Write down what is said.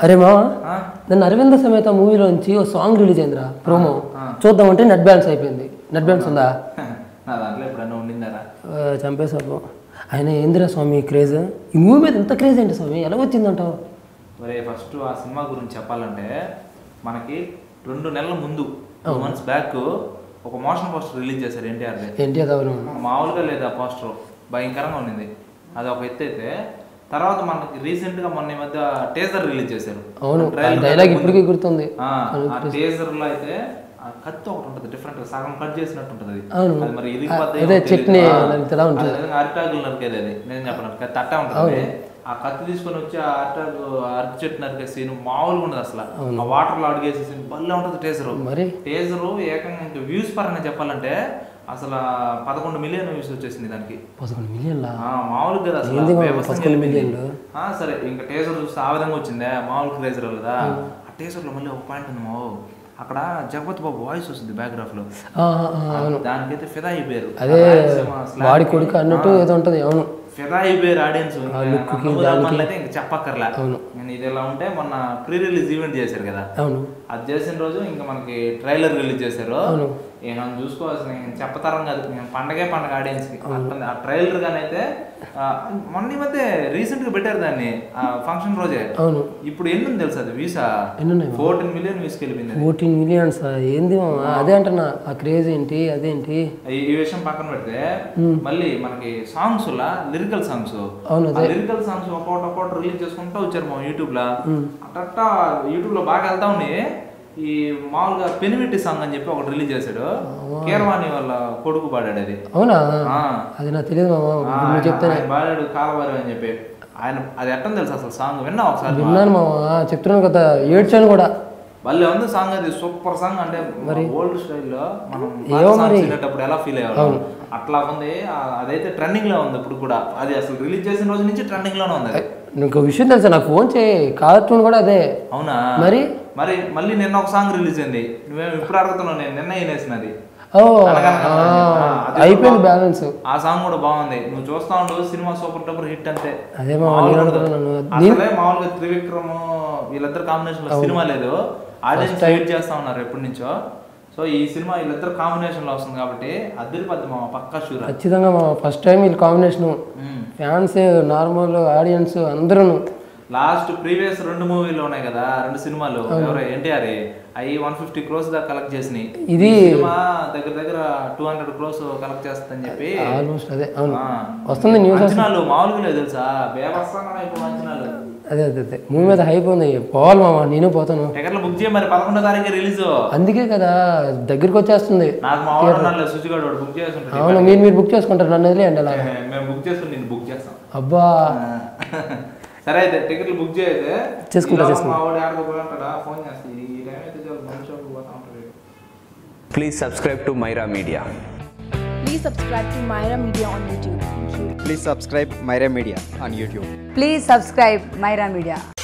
అరే మామ ఆ? నన్ను అరవింద సమేత మూవీలోంచి ఓ సాంగ్ రిలీజ్ అయిందిరా ప్రోమో చూద్దామంటే నెట్ బ్యాలెన్స్ అయిపోయింది నెట్ బ్యాలెన్స్ ఉందా నా దాంట్లో ఎప్పుడన్నా ఉండిందారా ఆ, చంపేశారు ఆయన ఏందిరా స్వామి క్రేజ్ ఈ మూవీ మీద ఎంత క్రేజ్ ఏంటి స్వామి ఎలా వచ్చిందంటావు మరి ఫస్ట్ ఆ సినిమా గురించి చెప్పాలంటే మనకి రెండు నెలల ముందు టూ మంత్స్ బ్యాక్ ఒక మోషన్ పోస్టర్ రిలీజ్ చేశారు ఎన్టీఆర్ ఏంటి అది అవును మామూలుగా లేదు ఆ పోస్టర్ భయంకరంగా ఉండింది అది ఒక ఎత్తు అయితే తర్వాత మనకి రీసెంట్ గా మొన్న ఈ మధ్య టేజర్ రిలీజ్ చేశారు అవును ఆ Trailer డైలాగ్ ఇప్పటికీ గుర్తుంది ఆ టేజర్ లో అయితే ఆ కత్తి ఒకటి ఉంటుంది డిఫరెంట్ సగం కట్ చేసినట్టు ఉంటుంది అది అవును. అది మరి ఇరిగిపోద్దో అదే ఏమో చట్నీ తెలీదు. ఆ, నరికితే ఉంటుంది. అది విధంగా అరిటాకులు నరికేది అది నేను చెప్పను కత్తి అట్ట ఉంటుంది ఆ కత్తి తీసుకొని వచ్చి ఆ అరిటాకు అరటి చెట్టు నరికే సీన్ మామూలుగా ఉండదు అసలు ఆ వాటర్ లో అడిగేసే సీన్ భలే ఉంటుంది టేజర్ మరి టేజర్ ఏకంగా ఇంకా వ్యూస్ పరంగా చెప్పాలంటే అసలు పదకొండు మిలియన్ వ్యూస్ వచ్చేసింది దానికి పదకొండు మిలియన్లా ఆ, మామూలుగా కదా అసలు ఏంది మామ, బేభత్సంగా పదకొండు వెళ్ళిపోయింది. మిలియన్లు? ఆ, సరే ఇంకా టేజర్ చూస్తే ఆ విధంగా వచ్చిందే మామూలు టేజర్ కదా ఆ టేజర్ లో మళ్ళీ ఒక పాయింట్ ఉంది మావు అక్కడ జగపతి బాబు వాయిస్ వస్తుంది బ్యాక్గ్రాఫ్ లో ఆ, ఆ, ఆ, అవును దానికైతే ఫిదా అయిపోయారు అదే ఆ రాయలసీమ slang వాడి కి. కొడుకు అన్నట్టు ఏదో ఉంటది అవును ఫిదా అయిపోయారు ఆడియన్స్ look కి, అయితే ఇంకా చెప్పక్కర్లే అవును. నేను ఇది ఎలా ఉంటే మొన్న ప్రీ రిలీజ్ ఈవెంట్ చేశారు కదా అవును అది చేసిన రోజు ఇంకా మనకి ట్రైలర్ రిలీజ్ చేశారు అవును. ఇక మనం చూసుకోవాల్సిన ఇంక చెప్పతరం కాదు ఇంక పండగే పండగ ఆడియన్స్ కి అట్లా ఆ ట్రైలర్ గానైతే ఆ, మొన్న ఈ మధ్య రీసెంట్ గా పెట్టారు దాన్ని ఆ ఫంక్షన్ రోజే అవును ఇప్పుడు ఎన్ని ఉంది తెలుసా అది వీసా ఎన్ని ఉన్నాయి ఫోర్టీన్ మిలియన్ వీస్ వెళ్ళిపోయింది అది. ఫోర్టీన్ మిలియన్స్ ఏంది మామ? అదే అంటున్నా ఆ క్రేజ్ ఏంటి అదేంటి ఈ- ఈ విషయం పక్కన పెడితే మళ్ళీ మనకి సాంగ్స్ లా లిరికల్ సాంగ్స్ అవును, ఆ లిరికల్ సాంగ్స్ ఒక్కొక్కటి ఒక్కొక్కటి రిలీజ్ చేసుకుంటూ వచ్చారు మా యూట్యూబ్ లో అట్ట యూట్యూబ్ లో బాగా వెళ్తా ఉన్నాయి ఈ మామూలుగా పెనిమిట్టి సాంగ్ అని చెప్పి ఒకటి రిలీజ్ చేశాడు కీరవాణి వాళ్ళ కొడుకు పాడాడు అది అవునా ఆ. అది నాకు తెలియదు మామ ఆ, ఇప్పుడు నువ్వు ఆయన- చెప్తానే ఆయన పాడాడు కాలవారి అని చెప్పి ఆయన అది ఎట్టని తెలుసు అసలు సాంగ్ విన్నా ఒకసారి విన్నాను మామ చెప్తున్నాను కదా ఏడ్చాను కూడా మళ్ళీ ఉంది సాంగ్ అది సూపర్ సాంగ్ అంటే ఓల్డ్ స్టైల్లో మనం ఏమో పాత songs మరి. వినేటప్పుడు ఎలా ఫీల్ అయ్యేవాళ్ళం అట్లా ఉంది ఆ- అదైతే ట్రెండింగ్ లో ఉంది ఇప్పుడు కూడా అది అసలు రిలీజ్ చేసిన రోజు నుంచి ట్రెండింగ్ లోనే ఉంది అది. నీకు విషయం తెలుసా నాకు ఫోన్ చేయి కార్టూన్ కూడా అదే అవునా మరి మరి మళ్ళీ నిన్న ఒక సాంగ్ రిలీజ్ అయింది నువ్వేం ఇప్పుడు అడుగుతున్నావు నేను నిన్న వినేసినది ఓ అనగనగా ఆ, ఆ, అది కూడా అయిపోయింది బాగుంది. బ్యాలెన్స్ ఆ సాంగ్ కూడా బాగుంది నువ్వు చూస్తా ఉండవు సినిమా సూపర్ డూపర్ హిట్ అంతే అదే మామ, మామూలుగా నేను ఉండదు. అనుకున్నాను. అసలే మామూలుగా త్రివిక్రమ్ వీళ్ళిద్దరు కాంబినేషన్ లో సినిమా లేదు ఆడియన్స్ వెయిట్ చేస్తా ఉన్నారు ఎప్పటి నుంచో సో ఈ సినిమా వీళ్ళిద్దరు కాంబినేషన్ లో వస్తుంది కాబట్టి అద్దరిపద్ది మా పక్కా షూర్ ఖచ్చితంగా మా ఫస్ట్ టైం వీళ్ళు కాంబినేషన్ ఫ్యాన్స్ నార్మల్ ఆడియన్స్ అందరూ లాస్ట్ ప్రీవియస్ రెండు మూవీలు ఉన్నాయి కదా రెండు సినిమాలు ఎవరో ఎన్టీఆర్ అవి వన్ ఫిఫ్టీ క్రోస్ దాకా కలెక్ట్ చేసినాయి ఇది- ఈ సినిమా దగ్గర దగ్గర టూ హండ్రెడ్ క్రోస్ కలెక్ట్ చేస్తుందని చెప్పి ఆల్మోస్ట్ అదే అవును ఆ, వస్తుంది న్యూస్ అంచనాలు మామూలుగా లేదు తెలుసా బేబస్తంగా ఇప్పుడు అంచనాలు అదే అదే అదే మూవీ మీద హైప్ ఉంది పోవాలి మామ నేను పోతాను టికెట్లు బుక్ చేయ మరి పదకొండో తారీఖు రిలీజ్ అందుకే కదా దగ్గరికి వచ్చేస్తుంది నాకు మా వాడు ఉన్నాడు సుచిగాడు వాడు బుక్ చేసి ఉంటాడు అవును మీరు మీరు బుక్ చేసుకుంటారు నన్ను వదిలేయండి అలా మేము బుక్ చేసుకుని నేను బుక్ చేస్తాం అబ్బా సరే అయితే టికెట్లు బుక్ చేయతే చేసుకుంటా, ఈలోగా చేసుకుంటా. మా వాడు ఆడకు పోతాడా ఫోన్ చేస్తే ఈ టైం అయితే చాలు మంచి షాప్కి పోతా ఉంటాడు Please subscribe to Myra Media. Please subscribe to Myra Media on YouTube. Thank you. Please subscribe Myra Media on YouTube. Please subscribe Myra Media.